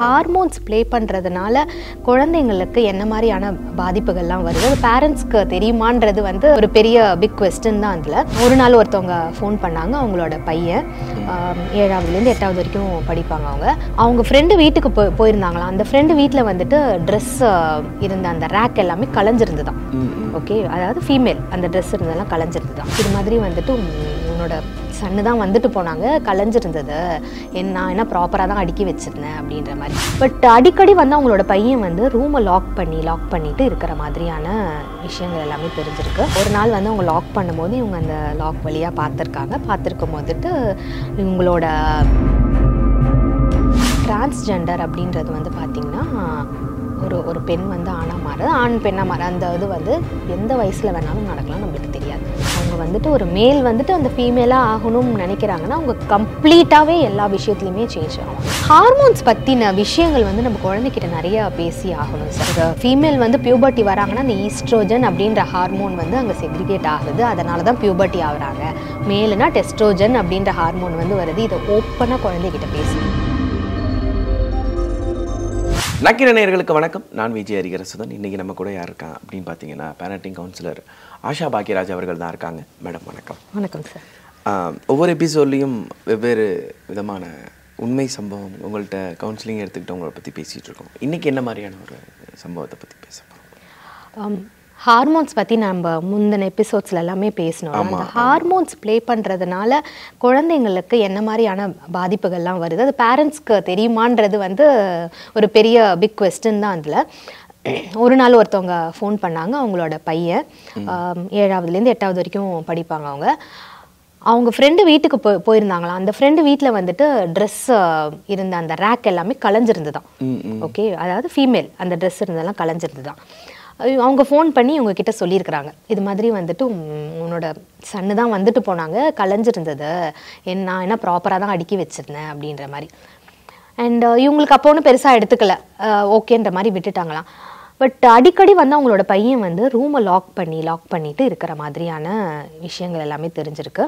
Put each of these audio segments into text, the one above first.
Hormones play பண்ணுறதுனால குழந்தைங்களுக்கு என்ன மாதிரியான பாதிப்புகள்லாம் வருது அது பேரண்ட்ஸ்க்கு தெரியுமான்றது வந்து ஒரு பெரிய பிக் கொஸ்டின் தான் அதில் ஒரு நாள் ஒருத்தவங்க ஃபோன் பண்ணாங்க அவங்களோட பையன் ஆம், ஏழாவதுலேருந்து எட்டாவது வரைக்கும் படிப்பாங்க அவங்க அவங்க ஃப்ரெண்டு வீட்டுக்கு போய் போயிருந்தாங்களாம் அந்த ஃப்ரெண்டு வீட்டில் வந்துட்டு ட்ரெஸ் இருந்த அந்த ரேக் எல்லாமே கலைஞ்சிருந்துதான் ஓகே அதாவது ஃபீமேல் அந்த ட்ரெஸ் இருந்ததெல்லாம் கலைஞ்சிருந்துதான் இது மாதிரி வந்துட்டு உம், உன்னோட சன்னு தான் வந்துட்டு போனாங்க கலைஞ்சிருந்தது என் நான் என்ன ப்ராப்பராக தான் அடுக்கி வச்சிருந்தேன் அப்படின்ற மாதிரி பட் அடிக்கடி வந்து அவங்களோட பையன் வந்து ரூமை லாக் பண்ணி லாக் பண்ணிட்டு இருக்கிற மாதிரியான விஷயங்கள் எல்லாமே தெரிஞ்சிருக்கு ஒரு நாள் வந்து அவங்க லாக் பண்ணும்போது இவங்க அந்த லாக் வழியாக பார்த்துருக்காங்க பார்த்துருக்கும் போதுட்டு இவங்களோட டிரான்ஸ்ஜெண்டர் அப்படின்றது வந்து பார்த்திங்கன்னா ஒரு ஒரு பெண் வந்து ஆணாக மாறுது ஆண் பெண்ணாக மாறு அந்த இது வந்து எந்த வயசில் வேணாலும் நடக்கலாம் நம்மளுக்கு தெரியாது அவங்க வந்துட்டு ஒரு மேல் வந்துட்டு அந்த ஃபீமேலாக ஆகணும்னு நினைக்கிறாங்கன்னா அவங்க கம்ப்ளீட்டாகவே எல்லா விஷயத்துலையுமே சேஞ்ச் ஆகும் ஹார்மோன்ஸ் பற்றின விஷயங்கள் வந்து நம்ம குழந்தைகிட்ட நிறைய பேசி ஆகணும் சார் ஃபீமேல் வந்து பியூபர்ட்டி வராங்கன்னா அந்த ஈஸ்ட்ரோஜன் அப்படின்ற ஹார்மோன் வந்து அங்கே செக்ரிகேட் ஆகுது அதனால தான் பியூபர்ட்டி ஆகுறாங்க மேலுனா டெஸ்ட்ரோஜன் அப்படின்ற ஹார்மோன் வந்து வருது இதை ஓப்பனாக குழந்தைகிட்ட பேசணும் நக்கிர நேயர்களுக்கு வணக்கம் நான் விஜய் ஹரிகரசுதன் இன்னைக்கு நம்ம கூட யார் இருக்காங்க அப்படின்னு பார்த்தீங்கன்னா பேரண்டிங் கவுன்சிலர் ஆஷா பாக்கியராஜ் அவர்கள் தான் இருக்காங்க மேடம் வணக்கம் வணக்கம் சார் ஆஹ், ஒவ்வொரு எபிசோட்லேயும் வெவ்வேறு விதமான உண்மை சம்பவம் உங்கள்கிட்ட கவுன்சிலிங் எடுத்துக்கிட்டு உங்களை பற்றி பேசிகிட்டு இருக்கோம் இன்னைக்கு என்ன மாதிரியான ஒரு சம்பவத்தை பற்றி பேச போகிறோம் ஹார்மோன்ஸ் பற்றி நம்ம முந்தின எபிசோட்ஸில் எல்லாமே பேசணும் அந்த ஹார்மோன்ஸ் ப்ளே பண்ணுறதுனால குழந்தைங்களுக்கு என்ன மாதிரியான பாதிப்புகள்லாம் வருது அது பேரண்ட்ஸ்க்கு தெரியுமான்றது வந்து ஒரு பெரிய பிக் கொஸ்டின் தான் அதில் ஒரு நாள் ஒருத்தவங்க ஃபோன் பண்ணாங்க அவங்களோட பையன் ஆம், ஏழாவதுலேருந்து எட்டாவது வரைக்கும் படிப்பாங்க அவங்க அவங்க ஃப்ரெண்டு வீட்டுக்கு போய் போயிருந்தாங்களாம் அந்த ஃப்ரெண்டு வீட்டில் வந்துட்டு ட்ரெஸ் இருந்த அந்த ரேக் எல்லாமே கலைஞ்சிருந்துதான் ஓகே அதாவது ஃபீமேல் அந்த ட்ரெஸ் இருந்ததெல்லாம் கலைஞ்சிருந்துதான் ஐயோ, அவங்க ஃபோன் பண்ணி இவங்க கிட்ட சொல்லியிருக்கிறாங்க இது மாதிரி வந்துட்டு உம், உன்னோட சன்னு தான் வந்துட்டு போனாங்க கலைஞ்சிருந்தது என் நான் என்ன ப்ராப்பராக தான் அடுக்கி வச்சிருந்தேன் அப்படின்ற மாதிரி அண்ட் இவங்களுக்கு அப்போ ஒன்றும் பெருசாக எடுத்துக்கல ஓகேன்ற மாதிரி விட்டுட்டாங்களாம் பட் அடிக்கடி வந்து அவங்களோட பையன் வந்து ரூமை லாக் பண்ணி லாக் பண்ணிட்டு இருக்கிற மாதிரியான விஷயங்கள் எல்லாமே தெரிஞ்சிருக்கு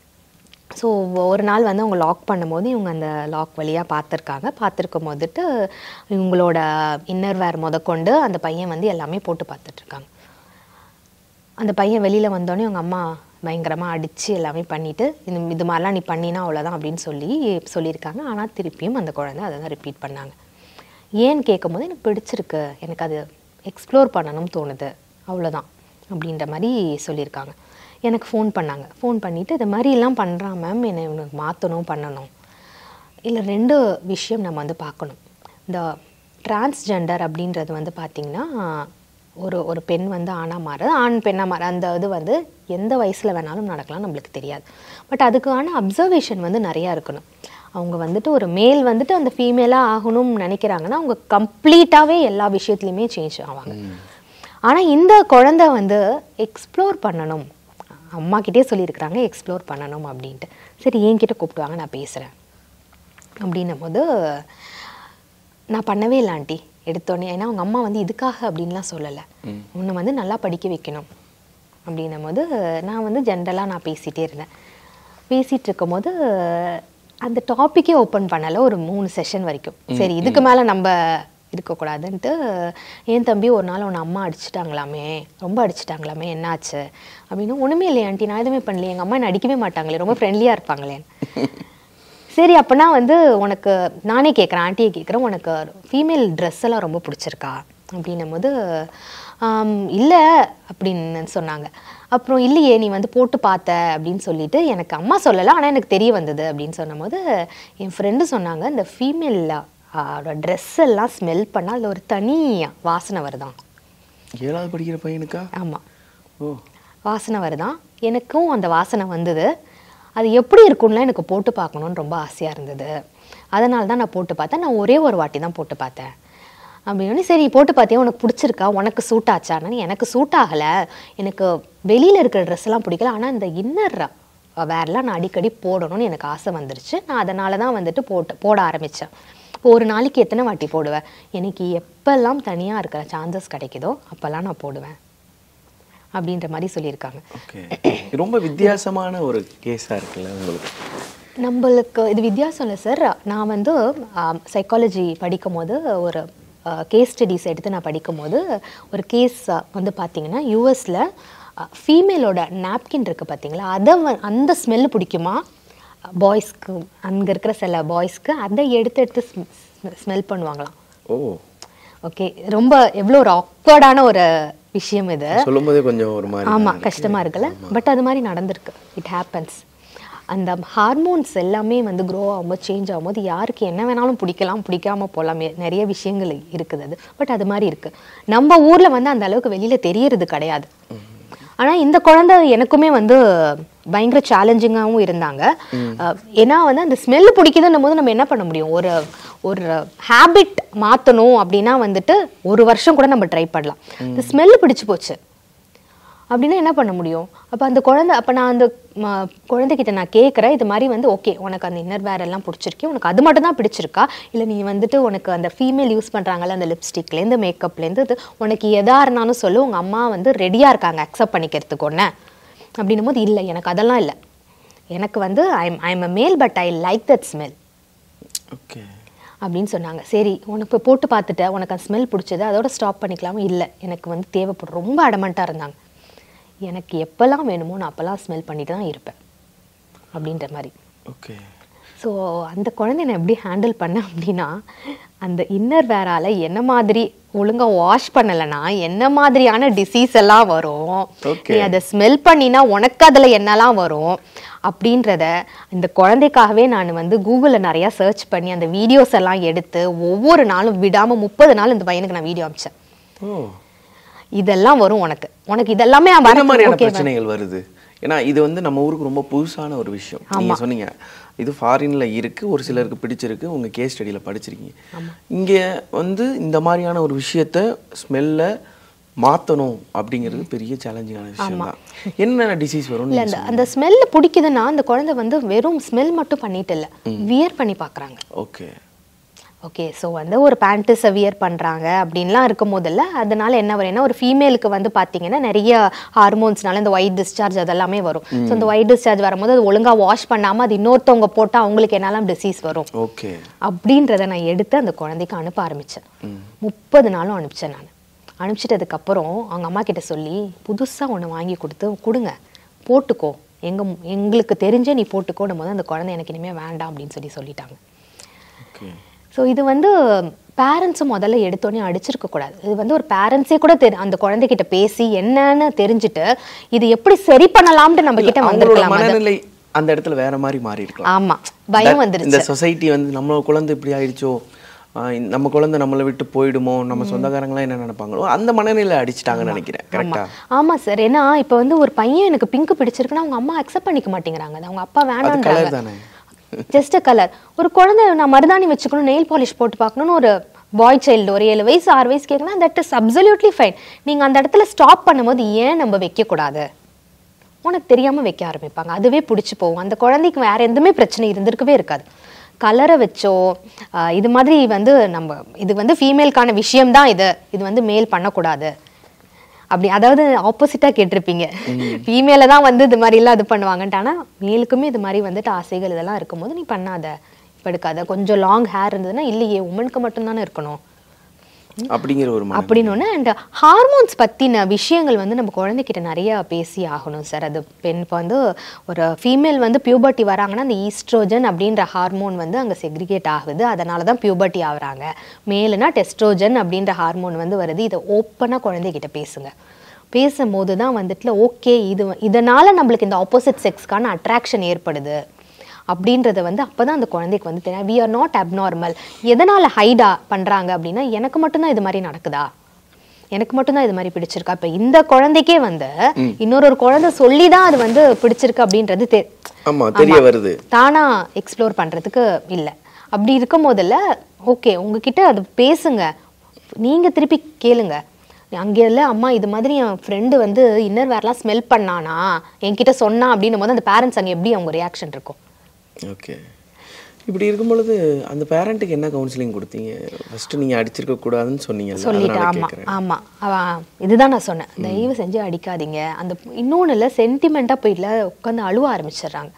ஸோ ஒரு நாள் வந்து அவங்க லாக் பண்ணும்போது இவங்க அந்த லாக் வழியாக பார்த்துருக்காங்க பார்த்துருக்கும் போதுட்டு இவங்களோட இன்னர் வேர் முதற்கொண்டு அந்த பையன் வந்து எல்லாமே போட்டு பார்த்துட்ருக்காங்க அந்த பையன் வெளியில் வந்தோடனே அவங்க அம்மா பயங்கரமாக அடித்து எல்லாமே பண்ணிவிட்டு இது இது மாதிரிலாம் நீ பண்ணினா அவ்வளோதான் அப்படின்னு சொல்லி சொல்லியிருக்காங்க ஆனால் திருப்பியும் அந்த குழந்தை அதை தான் ரிப்பீட் பண்ணாங்க ஏன்னு கேட்கும்போது எனக்கு பிடிச்சிருக்கு எனக்கு அது எக்ஸ்ப்ளோர் பண்ணணும்னு தோணுது அவ்வளோதான் அப்படின்ற மாதிரி சொல்லியிருக்காங்க எனக்கு ஃபோன் பண்ணாங்க ஃபோன் பண்ணிவிட்டு இது மாதிரிலாம் பண்ணுறான் மேம் என்னை உனக்கு மாற்றணும் பண்ணணும் இல்லை ரெண்டு விஷயம் நம்ம வந்து பார்க்கணும் இந்த டிரான்ஸ்ஜெண்டர் அப்படின்றது வந்து பார்த்திங்கன்னா ஒரு ஒரு பெண் வந்து ஆணாக மாறுது ஆண் பெண்ணாக மாறு அந்த இது வந்து எந்த வயசில் வேணாலும் நடக்கலாம் நம்மளுக்கு தெரியாது பட் அதுக்கான அப்சர்வேஷன் வந்து நிறையா இருக்கணும் அவங்க வந்துட்டு ஒரு மேல் வந்துட்டு அந்த ஃபீமேலாக ஆகணும்னு நினைக்கிறாங்கன்னா அவங்க கம்ப்ளீட்டாகவே எல்லா விஷயத்துலையுமே சேஞ்ச் ஆவாங்க ஆனால் இந்த குழந்தை வந்து எக்ஸ்ப்ளோர் பண்ணணும் அம்மா கிட்டே சொல்லியிருக்கிறாங்க எக்ஸ்ப்ளோர் பண்ணணும் அப்படின்ட்டு சரி என்கிட்ட கூப்பிடுவாங்க நான் பேசுகிறேன் அப்படின்னும் போது நான் பண்ணவே இல்லை ஆண்டி எடுத்தோடனே ஏன்னா அவங்க அம்மா வந்து இதுக்காக அப்படின்லாம் சொல்லலை உன்னை வந்து நல்லா படிக்க வைக்கணும் அப்படின்னும் போது நான் வந்து ஜென்ரலாக நான் பேசிகிட்டே இருந்தேன் பேசிகிட்டு இருக்கும்போது அந்த டாப்பிக்கே ஓப்பன் பண்ணலை ஒரு மூணு செஷன் வரைக்கும் சரி இதுக்கு மேலே நம்ம இருக்கக்கூடாதுன்ட்டு என் தம்பி ஒரு நாள் உன்னை அம்மா அடிச்சிட்டாங்களாமே ரொம்ப அடிச்சிட்டாங்களாமே என்னாச்சு அப்படின்னு ஒன்றுமே இல்லையா ஆண்டி நான் எதுவுமே பண்ணலையே எங்கள் அம்மா என்னை அடிக்கவே மாட்டாங்களே ரொம்ப ஃப்ரெண்ட்லியாக இருப்பாங்களே சரி அப்போனா வந்து உனக்கு நானே கேட்குறேன் ஆண்டியை கேட்குறேன் உனக்கு ஃபீமேல் ட்ரெஸ் எல்லாம் ரொம்ப பிடிச்சிருக்கா அப்படின்னும் போது இல்லை அப்படின்னு சொன்னாங்க அப்புறம் இல்லையே நீ வந்து போட்டு பார்த்த அப்படின்னு சொல்லிட்டு எனக்கு அம்மா சொல்லலை ஆனால் எனக்கு தெரிய வந்தது அப்படின்னு சொன்னபோது என் ஃப்ரெண்டு சொன்னாங்க இந்த ஃபீமேல் ட்ரெஸ் எல்லாம் ஸ்மெல் பண்ணால் அதில் ஒரு தனி வாசனை வருதான் ஏழாவது படிக்கிற பையனுக்கா ஆமாம் ஓ வாசனை வருதான் எனக்கும் அந்த வாசனை வந்தது அது எப்படி இருக்கும்லாம் எனக்கு போட்டு பார்க்கணுன்னு ரொம்ப ஆசையாக இருந்தது அதனால தான் நான் போட்டு பார்த்தேன் நான் ஒரே ஒரு வாட்டி தான் போட்டு பார்த்தேன் அப்படின்னு சரி போட்டு பார்த்தியா உனக்கு பிடிச்சிருக்கா உனக்கு சூட் ஆச்சான்னு எனக்கு சூட் ஆகலை எனக்கு வெளியில் இருக்கிற ட்ரெஸ் எல்லாம் பிடிக்கல ஆனால் இந்த இன்னர் வேர்லாம் நான் அடிக்கடி போடணும்னு எனக்கு ஆசை வந்துருச்சு நான் அதனால தான் வந்துட்டு போட்டு போட ஆரம்பித்தேன் இப்போ ஒரு நாளைக்கு எத்தனை வாட்டி போடுவேன் எனக்கு எப்பெல்லாம் தனியாக இருக்கிற சான்சஸ் கிடைக்குதோ அப்போல்லாம் நான் போடுவேன் அப்படின்ற மாதிரி சொல்லியிருக்காங்க ஓகே ரொம்ப வித்தியாசமான ஒரு கேஸாக இருக்குல்ல உங்களுக்கு நம்மளுக்கு இது வித்தியாசம் இல்லை சார் நான் வந்து சைக்காலஜி படிக்கும் போது ஒரு கேஸ் ஸ்டடீஸ் எடுத்து நான் படிக்கும் போது ஒரு கேஸ் வந்து பார்த்தீங்கன்னா யூஎஸில் ஃபீமேலோட நாப்கின் இருக்குது பார்த்தீங்களா அதை வ- அந்த ஸ்மெல்லு பிடிக்குமா பாய்ஸ்க்கு அங்கே இருக்கிற சில பாய்ஸ்க்கு அதை எடுத்து எடுத்து ஸ்மெல் பண்ணுவாங்களாம் ஓ ஓகே ரொம்ப எவ்வளோ ஒரு ஆக்வர்டான ஒரு விஷயம் இது சொல்லும் போதே கொஞ்சம் ஒரு மாதிரி ஆமா தான் இருக்கு. கஷ்டமா இருக்குல்ல பட் அது மாதிரி நடந்திருக்கு இட் ஹேப்பன்ஸ் அந்த ஹார்மோன்ஸ் எல்லாமே வந்து க்ரோ ஆகும்போது சேஞ்ச் ஆகும்போது யாருக்கு என்ன வேணாலும் பிடிக்கலாம் பிடிக்காம போகலாம் எ- நிறைய விஷயங்கள் இருக்குது அது பட் அது மாதிரி இருக்கு நம்ம ஊர்ல வந்து அந்த அளவுக்கு வெளியில தெரியறது கிடையாது ஆனா இந்த குழந்தை எனக்குமே வந்து பயங்கர சேலஞ்சிங்காகவும் இருந்தாங்க அஹ், ஏன்னா வந்து அந்த ஸ்மெல் பிடிக்குதுன்னும் போது நம்ம என்ன பண்ண முடியும் ஒரு ஒரு ஹேபிட் மாத்தணும் அப்படின்னா வந்துட்டு ஒரு வருஷம் கூட நம்ம ட்ரை பண்ணலாம் இந்த ஸ்மெல் பிடிச்சு போச்சு அப்படின்னா என்ன பண்ண முடியும் அப்போ அந்த குழந்தை அப்போ நான் அந்த ம- குழந்தைகிட்ட நான் கேட்குறேன் இது மாதிரி வந்து ஓகே உனக்கு அந்த இன்னர் வேர் எல்லாம் பிடிச்சிருக்கு உனக்கு அது மட்டும் தான் பிடிச்சிருக்கா இல்லை நீ வந்துட்டு உனக்கு அந்த ஃபீமேல் யூஸ் பண்ணுறாங்கல்ல அந்த லிப்ஸ்டிக்லேருந்து மேக்கப்லேருந்து இது உனக்கு எதா இருந்தாலும் சொல்லு உங்கள் அம்மா வந்து ரெடியாக இருக்காங்க அக்செப்ட் பண்ணிக்கிறதுக்கு ஒன்று அப்படின்னும் போது இல்லை எனக்கு அதெல்லாம் இல்லை எனக்கு வந்து I'm I'm a male but I like that smell okay அப்படின்னு சொன்னாங்க சரி உனக்கு இப்போ போட்டு பார்த்துட்ட உனக்கு அந்த ஸ்மெல் பிடிச்சது அதோட ஸ்டாப் பண்ணிக்கலாமா இல்லை எனக்கு வந்து தேவைப்படும் ரொம்ப அடமெண்ட்டாக இருந்தாங்க எனக்கு எப்போல்லாம் வேணுமோ நான் அப்போல்லாம் ஸ்மெல் பண்ணிட்டு தான் இருப்பேன் அப்படின்ற மாதிரி ஓகே ஸோ அந்த குழந்தைய நான் எப்படி ஹேண்டில் பண்ணேன் அப்படின்னா அந்த இன்னர் வேரால என்ன மாதிரி ஒழுங்கா வாஷ் பண்ணலைன்னா என்ன மாதிரியான டிசீஸ் எல்லாம் வரும் Okay. நீ அதை ஸ்மெல் பண்ணினா உனக்கு அதுல என்னெல்லாம் வரும் அப்படின்றத இந்த குழந்தைக்காகவே நான் வந்து கூகுளில் நிறைய சர்ச் பண்ணி அந்த வீடியோஸ் எல்லாம் எடுத்து ஒவ்வொரு நாளும் விடாம முப்பது நாள் இந்த பையனுக்கு நான் வீடியோ அமிச்சேன் ஓ இதெல்லாம் வரும் உனக்கு உனக்கு இதெல்லாமே என்ன வரது மாதிரியான okay பிரச்சனைகள் வருது ஏன்னா இது வந்து நம்ம ஊருக்கு ரொம்ப புதுசான ஒரு விஷயம் நீங்க சொன்னீங்க இது ஃபாரின்ல இருக்கு ஒரு சிலருக்கு பிடிச்சிருக்கு உங்க கேஸ் ஸ்டடியில படிச்சிருக்கீங்க இங்க வந்து இந்த மாதிரியான ஒரு விஷயத்த ஸ்மெல்ல மாத்தணும் அப்படிங்கிறது பெரிய சேலஞ்சிங்கான விஷயம் தான் என்னென்ன டிசீஸ் வரும் இல்ல அந்த அந்த ஸ்மெல் பிடிக்குதுன்னா அந்த குழந்தை வந்து வெறும் ஸ்மெல் மட்டும் பண்ணிட்டு இல்ல வியர் பண்ணி பார்க்கறாங்க ஓகே ஓகே ஸோ வந்து ஒரு பேண்ட்டு வியர் பண்ணுறாங்க அப்படின்லாம் இருக்கும் போதில்ல அதனால என்ன வரும் ஏன்னா ஒரு ஃபீமேலுக்கு வந்து பார்த்தீங்கன்னா நிறைய ஹார்மோன்ஸ்னால இந்த ஒயிட் டிஸ்சார்ஜ் அதெல்லாமே வரும் ஸோ இந்த ஒயிட் டிஸ்சார்ஜ் வரும்போது அது ஒழுங்காக வாஷ் பண்ணாமல் அது இன்னொருத்தவங்க போட்டால் அவங்களுக்கு என்னெல்லாம் டிசீஸ் வரும் ஓகே அப்படின்றத நான் எடுத்து அந்த குழந்தைக்கு அனுப்ப ஆரம்பித்தேன் முப்பது நாளும் அனுப்பிச்சேன் நான் அனுப்பிச்சிட்டதுக்கப்புறம் அவங்க அம்மா கிட்ட சொல்லி புதுசாக ஒன்று வாங்கி கொடுத்து கொடுங்க போட்டுக்கோ எங்க எங்களுக்கு தெரிஞ்சே நீ போட்டுக்கோடும் போது அந்த குழந்தை எனக்கு இனிமேல் வேண்டாம் அப்படின்னு சொல்லி சொல்லிட்டாங்க ஓகே ஸோ இது வந்து பேரண்ட்ஸும் முதல்ல எடுத்தோடனே அடிச்சிருக்க கூடாது இது வந்து ஒரு பேரண்ட்ஸே கூட தெரி அந்த குழந்தைகிட்ட பேசி என்னன்னு தெரிஞ்சுட்டு இது எப்படி சரி பண்ணலாம்னு நம்ம கிட்ட அவங்களோட வந்திருக்கலாம் அது. மனநிலை அந்த இடத்துல வேற மாதிரி மாறி இருக்கலாம் ஆமா பயம் That- வந்துருச்சு இந்த சொசைட்டி வந்து நம்ம குழந்தை இப்படி ஆயிடுச்சோ ஆஹ் இந்த- நம்ம குழந்தை நம்மளை விட்டு போயிடுமோ நம்ம சொந்தக்காரங்களாம் என்ன நினைப்பாங்களோ அந்த மனநிலை அடிச்சிட்டாங்கன்னு நினைக்கிறேன் கரெக்டா ஆமா சார் ஏன்னா இப்போ வந்து ஒரு பையன் எனக்கு பிங்க் பிடிச்சிருக்குன்னா அவங்க அம்மா அக்செப்ட் பண்ணிக்க மாட்டேங்கிறாங்க அது அவங்க அப்பா அது வேணான்றாங்க கலர் தானே ஜஸ்ட் கலர் ஒரு குழந்தை நான் மருதாணி வச்சுக்கணும் நெயில் பாலிஷ் போட்டு பார்க்கணும்னு ஒரு பாய் சைல்டு ஒரு ஏழு வயசு ஆறு வயசு கேட்குனா தட் இஸ் அப்சல்யூட்லி ஃபைன் நீங்க அந்த இடத்துல ஸ்டாப் பண்ணும்போது ஏன் நம்ம வைக்கக்கூடாது உனக்கு தெரியாம வைக்க ஆரம்பிப்பாங்க அதுவே பிடிச்சி போகும் அந்த குழந்தைக்கு வேற எதுவுமே பிரச்சனை இருந்திருக்கவே இருக்காது கலரை வச்சோ ஆஹ் இது மாதிரி வந்து நம்ம இது வந்து ஃபீமேலுக்கான விஷயம்தான் இது இது வந்து மேல் பண்ணக்கூடாது அப்படி அதாவது ஆப்போசிட்டா கேட்டிருப்பீங்க ஃபீமேல தான் வந்து இது மாதிரி எல்லாம் இது பண்ணுவாங்கன்ட்டு ஆனா மேலுக்குமே இது மாதிரி வந்துட்டு ஆசைகள் இதெல்லாம் இருக்கும்போது நீ பண்ணாத இப்ப எடுக்காத கொஞ்சம் லாங் ஹேர் இருந்ததுன்னா இல்லையே உமனுக்கு மட்டும்தானே இருக்கணும் அப்படிங்கிற ஒரு மன அப்படின்னு ஒன்று அண்ட் ஹார்மோன்ஸ் பற்றின விஷயங்கள் வந்து நம்ம குழந்தைகிட்ட நிறைய பேசி ஆகணும் சார் அது பெண் இப்போ வந்து ஒரு ஃபீமேல் வந்து பியூபர்ட்டி வராங்கன்னா அந்த ஈஸ்ட்ரோஜன் அப்படின்ற ஹார்மோன் வந்து அங்கே செக்ரிகேட் ஆகுது அதனால தான் பியூபர்ட்டி ஆகுறாங்க மேலுனா டெஸ்ட்ரோஜன் அப்படின்ற ஹார்மோன் வந்து வருது இதை ஓப்பனாக குழந்தைகிட்ட பேசுங்க பேசும்போது தான் வந்துட்டு ஓகே இது இதனால நம்மளுக்கு இந்த ஆப்போசிட் செக்ஸ்க்கான அட்ராக்ஷன் ஏற்படுது அப்படின்றத வந்து அப்பதான் அந்த குழந்தைக்கு வந்து தெரியும் வி ஆர் நாட் அப்நார்மல் எதனால ஹைடா பண்றாங்க அப்படின்னா எனக்கு மட்டும்தான் இது மாதிரி நடக்குதா எனக்கு மட்டும்தான் இது மாதிரி பிடிச்சிருக்கா இப்ப இந்த குழந்தைக்கே வந்து இன்னொரு ஒரு குழந்தை சொல்லி தான் அது வந்து பிடிச்சிருக்கு அப்படின்றது தெ- ஆமா தெரிய வருது தானா எக்ஸ்ப்ளோர் பண்றதுக்கு இல்ல அப்படி இருக்கும் போதில் ஓகே உங்ககிட்ட அது பேசுங்க நீங்க திருப்பி கேளுங்க அங்கே இல்லை அம்மா இது மாதிரி என் ஃப்ரெண்டு வந்து இன்னர் வேர்லாம் ஸ்மெல் பண்ணானா என்கிட்ட சொன்னா அப்படின்னும் போது அந்த பேரண்ட்ஸ் அங்கே எப்படி அவங்க ரியாக்ஷன் இருக்கும் ஓகே இப்படி இருக்கும் பொழுது அந்த பேரண்ட்டுக்கு என்ன கவுன்சிலிங் கொடுத்தீங்க ஃபர்ஸ்ட் நீங்க அடிச்சிருக்க கூடாதுன்னு சொன்னீங்கல்ல சொல்லிட்டு அதனால ஆமா கேட்குறேன் ஆமா அவன் இதுதான் நான் சொன்னேன் தயவு செஞ்சு அடிக்காதீங்க அந்த இன்னொன்னு இல்லை சென்டிமெண்ட்டாக போயிடல உட்காந்து அழுவ ஆரம்பிச்சிடுறாங்க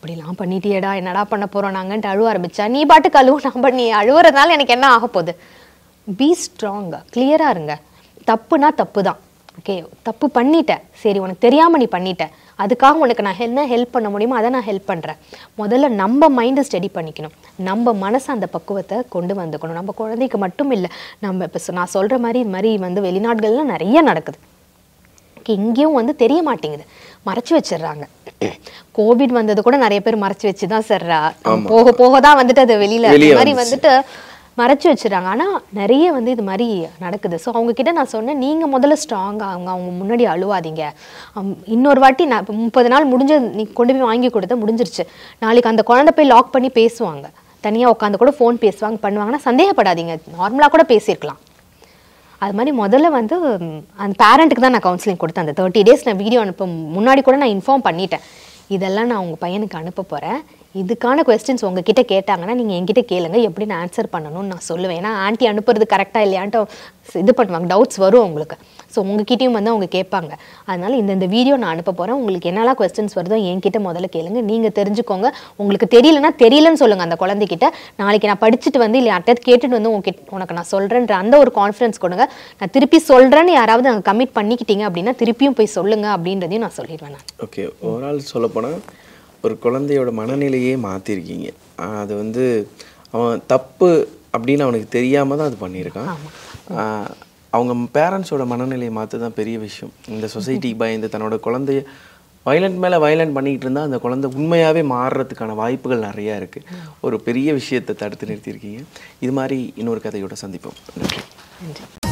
இப்படிலாம் பண்ணிட்டியேடா என்னடா பண்ண போறோம் நாங்கன்ட்டு அழுவ ஆரம்பிச்சா நீ பாட்டுக்கு அழுவு நான் பண்ணி அழுவுறதுனால எனக்கு என்ன ஆக போகுது பி ஸ்ட்ராங் கிளியரா இருங்க தப்புனா தப்பு தான் ஓகே தப்பு பண்ணிட்ட சரி உனக்கு தெரியாம நீ பண்ணிட்ட அதுக்காக உனக்கு நான் என்ன ஹெல்ப் பண்ண முடியுமோ அதை நான் ஹெல்ப் பண்றேன் முதல்ல நம்ம மைண்டை ஸ்டடி பண்ணிக்கணும் நம்ம மனசு அந்த பக்குவத்தை கொண்டு வந்துக்கணும் நம்ம குழந்தைக்கு மட்டும் இல்லை நம்ம இப்போ நான் சொல்ற மாதிரி இது மாதிரி வந்து வெளிநாடுகள்லாம் நிறைய நடக்குது இங்கேயும் வந்து தெரிய மாட்டேங்குது மறைச்சு வச்சிடுறாங்க கோவிட் வந்தது கூட நிறைய பேர் மறைச்சு வச்சு தான் சார் போக போக தான் வந்துட்டு அது வெளியில வெளிய இந்த மாதிரி வந்துச்சு. வந்துட்டு மறைச்சு வச்சிடறாங்க ஆனா நிறைய வந்து இது மாதிரி நடக்குது ஸோ அவங்க கிட்ட நான் சொன்னேன் நீங்க முதல்ல ஸ்ட்ராங்கா அவங்க அவங்க முன்னாடி அழுவாதீங்க அம், இன்னொரு வாட்டி நான் இப்ப முப்பது நாள் முடிஞ்சு நீ கொண்டு போய் வாங்கி கொடுத்த முடிஞ்சிருச்சு நாளைக்கு அந்த குழந்தை போய் லாக் பண்ணி பேசுவாங்க தனியா உட்காந்து கூட ஃபோன் பேசுவாங்க பண்ணுவாங்கன்னா சந்தேகப்படாதீங்க நார்மலா கூட பேசியிருக்கலாம் அது மாதிரி முதல்ல வந்து ம், அந்த பேரண்ட்டுக்கு தான் நான் கவுன்சிலிங் கொடுத்தேன் அந்த தேர்ட்டி டேஸ் நான் வீடியோ அனுப்ப முன்னாடி கூட நான் இன்ஃபார்ம் பண்ணிட்டேன் இதெல்லாம் நான் உங்கள் பையனுக்கு அனுப்ப போகிறேன் இதுக்கான கொஸ்டின்ஸ் உங்ககிட்ட கேட்டாங்கன்னா நீங்கள் என்கிட்ட கேளுங்க எப்படி நான் ஆன்சர் பண்ணணும்னு நான் சொல்லுவேன் ஏன்னா ஆன்ட்டி அனுப்புறது கரெக்டாக இல்லையான்ட்டு இது பண்ணுவாங்க டவுட்ஸ் வரும் உங்களுக்கு ஸோ உங்ககிட்டயும் வந்து அவங்க கேட்பாங்க அதனால இந்த இந்த வீடியோ நான் அனுப்ப போகிறேன் உங்களுக்கு என்னெல்லாம் கொஸ்டின்ஸ் வருதோ என்கிட்ட முதல்ல கேளுங்க நீங்கள் தெரிஞ்சுக்கோங்க உங்களுக்கு தெரியலனா தெரியலன்னு சொல்லுங்கள் அந்த குழந்தைகிட்ட நாளைக்கு நான் படிச்சுட்டு வந்து இல்லை யார்கிட்ட கேட்டுட்டு வந்து உங்ககிட்ட உனக்கு நான் சொல்கிறேன்ற அந்த ஒரு கான்ஃபிடன்ஸ் கொடுங்க நான் திருப்பி சொல்கிறேன்னு யாராவது அங்கே கமிட் பண்ணிக்கிட்டீங்க அப்படின்னா திருப்பியும் போய் சொல்லுங்க அப்படின்றதையும் நான் சொல்லிடுவேன் நான் ஓகே ஓவரால் சொல்லப்போனால் ஒரு குழந்தையோட மனநிலையே மாற்றிருக்கீங்க அது வந்து அவன் தப்பு அப்படின்னு அவனுக்கு தெரியாமல் தான் அது பண்ணியிருக்கான் ஆஹ் அவங்க பேரண்ட்ஸோட மனநிலையை மாற்ற தான் பெரிய விஷயம் இந்த சொசைட்டிக்கு பயந்து தன்னோட குழந்தைய வயலண்ட் மேலே வயலண்ட் பண்ணிக்கிட்டு இருந்தால் அந்த குழந்தை உண்மையாகவே மாறுறதுக்கான வாய்ப்புகள் நிறையா இருக்குது ஒரு பெரிய விஷயத்தை தடுத்து நிறுத்தியிருக்கீங்க இது மாதிரி இன்னொரு கதையோட சந்திப்போம் நன்றி நன்றி